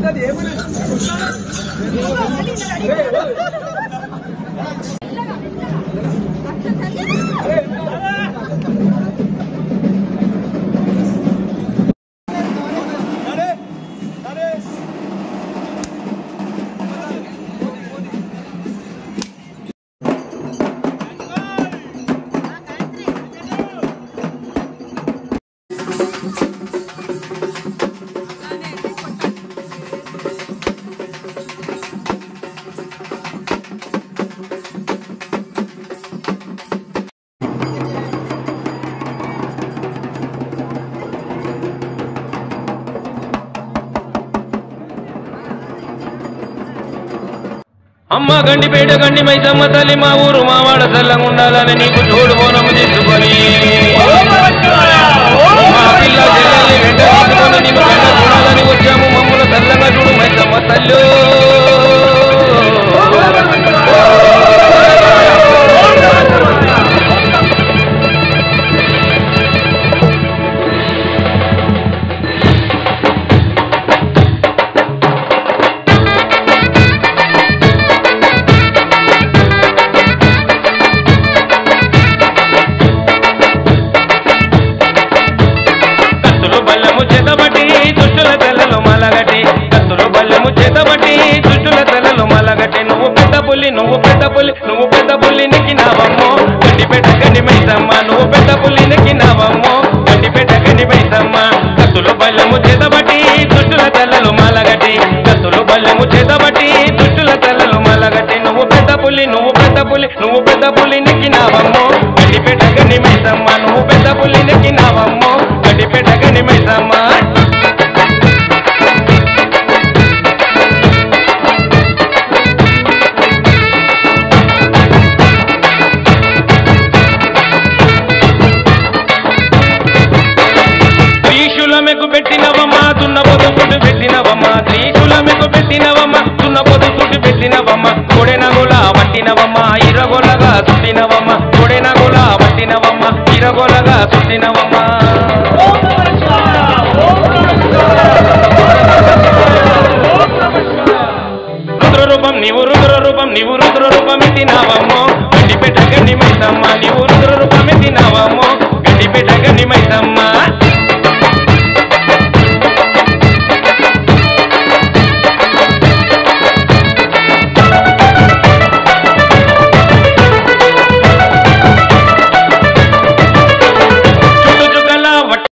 అమ్మ గండిపేట గండి మైసమ్మ తల్లి మా ఊరు మా వాడ చల్లంగా ఉండాలని నీకు తోడు బోనము తీసుకొని మా పిల్ల చెల్లెల్ని వెంట తీసుకొని నీకు వెంట చూడాలని వచ్చాము మమ్మల్ని చల్లంగా చూడు మైసమ్మ తల్లు కత్తులు బల్లము చేతబట్టి దుష్టుల తెల్లలు మలగటి కత్తులు బల్లము చేతబట్టి దుష్టుల తెల్లలు మలగటి నువ్వు పెద్ద పుల్లి నువ్వు పెద్ద పుల్లి నువ్వు పెద్ద పుల్లి నెక్కినావమ్మో గడ్డి పెట్ట గడ్డి మైసమ్మ నువ్వు పెద్ద పుల్లి నెక్కినావమ్మో గడ్డి పెట్ట గడ్డి మైసమ్మ కత్తులు బల్లము చేతబట్టి దుష్టుల తెల్లలు మలగటి కత్తులు బల్లము చేతబట్టి దుష్టుల తెల్లలు మలగటి నువ్వు పెద్ద పుల్లి నువ్వు పెద్ద పుల్లి నువ్వు పెద్ద పుల్లి నెక్కినావమ్మో గడ్డి పెట్ట గడ్డి మైసమ్మ నువ్వు పెద్ద పుల్లి నెక్కినావమ్మో గడ్డి పెట్ట గడ్డి మైసమ్మ త్రీశూలమెకు పెట్టినవమ్మా దున్నపోతు సుట్టు పెట్టినవమ్మా త్రీశూలమెకు పెట్టినవమ్మా దున్నపోతు సుట్టు పెట్టినవమ్మా కొడెనగుల పట్టినవమ్మా ఇరగొలగా సుట్టినవమ్మా కొడెనగుల పట్టినవమ్మా ఇరగొలగా సుట్టినవమ్మా రుద్ర రూపం నీవు రుద్ర రూపం నీవు రుద్ర రూపం ఎత్తినావమ్మో గండి పెట్ట గండి మైసమ్మ నీవు